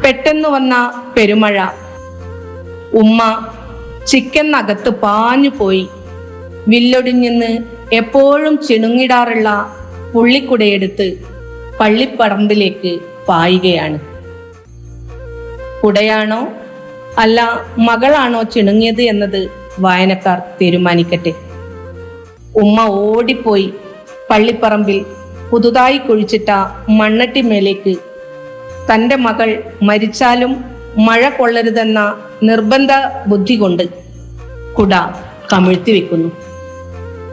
പെട്ടെന്ന് വന്ന പെരുമഴ ഉമ്മ ചിക്കനകത്ത് പാഞ്ഞു പോയി വില്ലൊടിഞ്ഞെന്ന് എപ്പോഴും ചിണുങ്ങിടാറുള്ള പുള്ളിക്കുടയെടുത്ത് പള്ളിപ്പറമ്പിലേക്ക് പായുകയാണ് കുടയാണോ അല്ല മകളാണോ ചിണുങ്ങിയത് എന്നത് വായനക്കാർ തീരുമാനിക്കട്ടെ ഉമ്മ ഓടിപ്പോയി പള്ളിപ്പറമ്പിൽ പുതുതായി കുഴിച്ചിട്ട മണ്ണട്ടിമേലേക്ക് തന്റെ മകൾ മരിച്ചാലും മഴ കൊള്ളരുതെന്ന നിർബന്ധ ബുദ്ധി കൊണ്ട് കുട കമിഴ്ത്തി വെക്കുന്നു